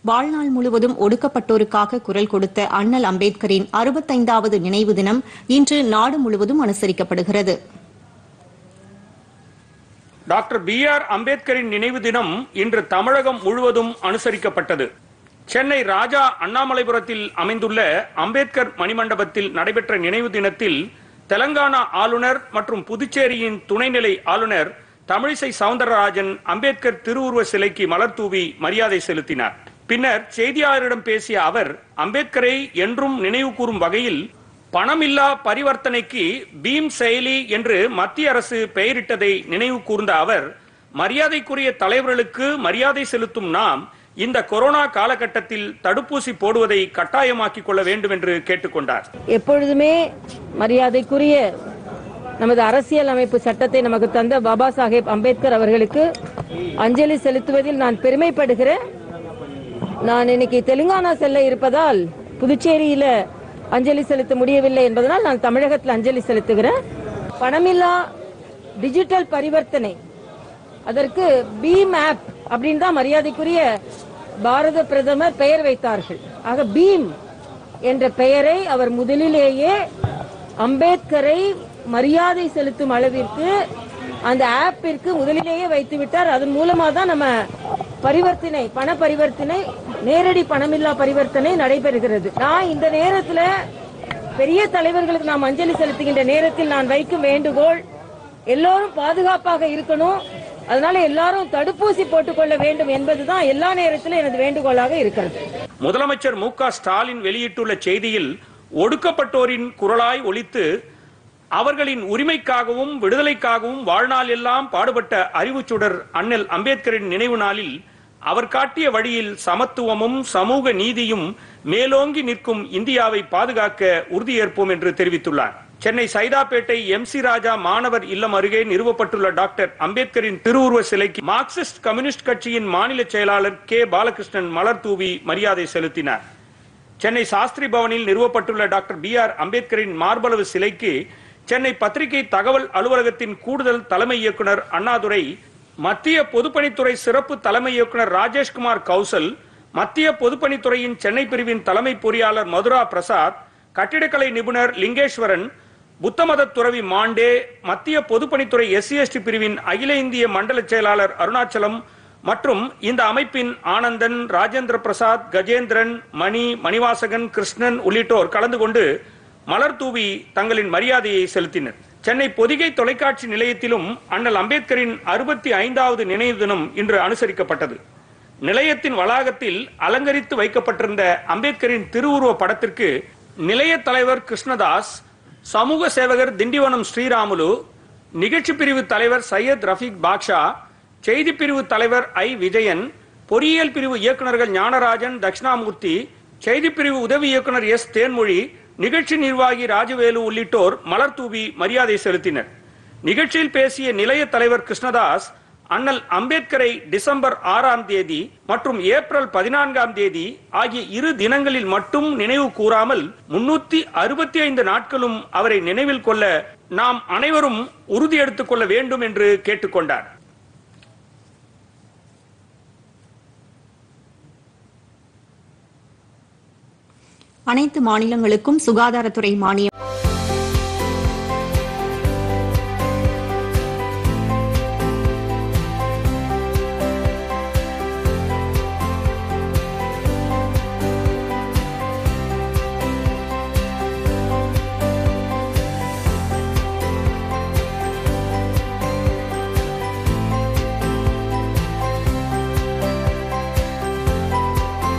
வாழ்நாள் முழுவதும் ஒடுக்கப்பட்டோருக்காக குரல் கொடுத்த அண்ணல் அம்பேத்கரின் அறுபத்தைந்தாவது நினைவு தினம் இன்று நாடு முழுவதும் அனுசரிக்கப்படுகிறது டாக்டர் பி ஆர் அம்பேத்கரின் நினைவு தினம் இன்று தமிழகம் முழுவதும் அனுசரிக்கப்பட்டது சென்னை ராஜா அண்ணாமலைபுரத்தில் அமைந்துள்ள அம்பேத்கர் மணிமண்டபத்தில் நடைபெற்ற நினைவு தினத்தில் தெலங்கானா ஆளுநர் மற்றும் புதுச்சேரியின் துணைநிலை ஆளுநர் தமிழிசை சவுந்தரராஜன் அம்பேத்கர் திருவுருவ சிலைக்கு மலர் தூவி மரியாதை செலுத்தினார் பின்னர் செய்தியாளரிடம் பேசிய அவர் அம்பேத்கரை என்றும் நினைவு கூறும் வகையில் பணமில்லா பரிவர்த்தனைக்கு பீம் செயலி என்று மத்திய அரசு பெயரிட்டதை நினைவு கூர்ந்த அவர் மரியாதைக்குரிய தலைவர்களுக்கு மரியாதை செலுத்தும் நாம் இந்த கொரோனா காலகட்டத்தில் தடுப்பூசி போடுவதை கட்டாயமாக்கிக் கொள்ள வேண்டும் என்று கேட்டுக்கொண்டார் எப்பொழுதுமே மரியாதைக்குரிய நமது அரசியல் அமைப்பு சட்டத்தை நமக்கு தந்த பாபா சாஹேப் அம்பேத்கர் அவர்களுக்கு அஞ்சலி செலுத்துவதில் நான் பெருமைப்படுகிறேன் நான் இன்னைக்கு தெலுங்கானா செல்ல இருப்பதால் புதுச்சேரியில அஞ்சலி செலுத்த முடியவில்லை என்பதனால் நான் தமிழகத்தில் அஞ்சலி செலுத்துகிறேன் பணமில்லா டிஜிட்டல் பரிவர்த்தனை அதற்கு பீம் ஆப் அப்படின்னு தான் மரியாதைக்குரிய பாரத பிரதமர் பெயர் வைத்தார்கள் ஆக பீம் என்ற பெயரை அவர் முதலிலேயே அம்பேத்கரை மரியாதை செலுத்தும் அளவிற்கு அந்த ஆப்பிற்கு முதலிலேயே வைத்து விட்டார் அதன் மூலமா தான் நம்ம பரிவர்த்தனை பண பரிவர்த்தனை நேரடி பணமில்லா பரிவர்த்தனை நடைபெறுகிறது நான் இந்த நேரத்துல பெரிய தலைவர்களுக்கு நாம் அஞ்சலி செலுத்துகின்ற நேரத்தில் நான் வைக்கும் வேண்டுகோள் எல்லோரும் பாதுகாப்பாக இருக்கணும் அதனால எல்லாரும் தடுப்பூசி போட்டுக்கொள்ள வேண்டும் என்பதுதான் எல்லா நேரத்திலும் எனது வேண்டுகோளாக இருக்கிறது முதலமைச்சர் மு க ஸ்டாலின் வெளியிட்டுள்ள செய்தியில் ஒடுக்கப்பட்டோரின் குரலாய் ஒலித்து அவர்களின் உரிமைக்காகவும் விடுதலைக்காகவும் வாழ்நாள் எல்லாம் பாடுபட்ட அறிவுச்சுடர் அண்ணல் அம்பேத்கரின் நினைவு நாளில் அவர் காட்டிய வழியில் சமத்துவமும் சமூக நீதியும் மேலோங்கி நிற்கும் இந்தியாவை பாதுகாக்க உறுதியேற்போம் என்று தெரிவித்துள்ளார் சென்னை சைதாப்பேட்டை எம் சி ராஜா மாணவர் இல்லம் அருகே நிறுவப்பட்டுள்ள டாக்டர் அம்பேத்கரின் திருவுருவ சிலைக்கு மார்க்சிஸ்ட் கம்யூனிஸ்ட் கட்சியின் மாநில செயலாளர் கே பாலகிருஷ்ணன் மலர் தூவி மரியாதை செலுத்தினார் சென்னை சாஸ்திரி பவனில் நிறுவப்பட்டுள்ள டாக்டர் பி ஆர் அம்பேத்கரின் மார்பளவு சிலைக்கு சென்னை பத்திரிகை தகவல் அலுவலகத்தின் கூடுதல் தலைமை இயக்குனர் அண்ணாதுரை மத்திய பொதுப்பணித்துறை சிறப்பு தலைமை இயக்குனர் ராஜேஷ்குமார் கௌசல் மத்திய பொதுப்பணித்துறையின் சென்னை பிரிவின் தலைமை பொறியாளர் மதுரா பிரசாத் கட்டிடக்கலை நிபுணர் லிங்கேஸ்வரன் புத்தமத துறவி மாண்டே மத்திய பொதுப்பணித்துறை எஸ்சி பிரிவின் அகில இந்திய மண்டல செயலாளர் அருணாச்சலம் மற்றும் இந்த அமைப்பின் ஆனந்தன் ராஜேந்திர பிரசாத் கஜேந்திரன் மணி மணிவாசகன் கிருஷ்ணன் உள்ளிட்டோர் கலந்து கொண்டு மலர் தூவி தங்களின் மரியாதையை செலுத்தினர் சென்னை பொதிகை தொலைக்காட்சி நிலையத்திலும் அண்ணல் அம்பேத்கரின் அறுபத்தி ஐந்தாவது நினைவு தினம் இன்று அனுசரிக்கப்பட்டது நிலையத்தின் வளாகத்தில் அலங்கரித்து வைக்கப்பட்டிருந்த அம்பேத்கரின் திருவுருவ படத்திற்கு நிலைய தலைவர் கிருஷ்ணதாஸ் சமூக சேவகர் திண்டிவனம் ஸ்ரீராமுலு நிகழ்ச்சி பிரிவு தலைவர் சையத் ரஃபீக் பாக்ஷா செய்தி பிரிவு தலைவர் ஐ விஜயன் பொறியியல் பிரிவு இயக்குநர்கள் ஞானராஜன் தட்சிணாமூர்த்தி செய்தி பிரிவு உதவி இயக்குனர் எஸ் தேன்மொழி நிகழ்ச்சி நிர்வாகி ராஜவேலு உள்ளிட்டோர் மலர் தூவி மரியாதை செலுத்தினர் நிகழ்ச்சியில் பேசிய நிலைய தலைவர் கிருஷ்ணதாஸ் அண்ணல் அம்பேத்கரை டிசம்பர் ஆறாம் தேதி மற்றும் ஏப்ரல் பதினான்காம் தேதி ஆகிய இரு தினங்களில் மட்டும் நினைவு கூறாமல் முன்னூத்தி அறுபத்தி ஐந்து நாட்களும் அவரை நினைவில் கொள்ள நாம் அனைவரும் உறுதி எடுத்துக் கொள்ள வேண்டும் என்று கேட்டுக்கொண்டார் அனைத்து மாநிலங்களுக்கும் சுகாதாரத்துறை மானியம்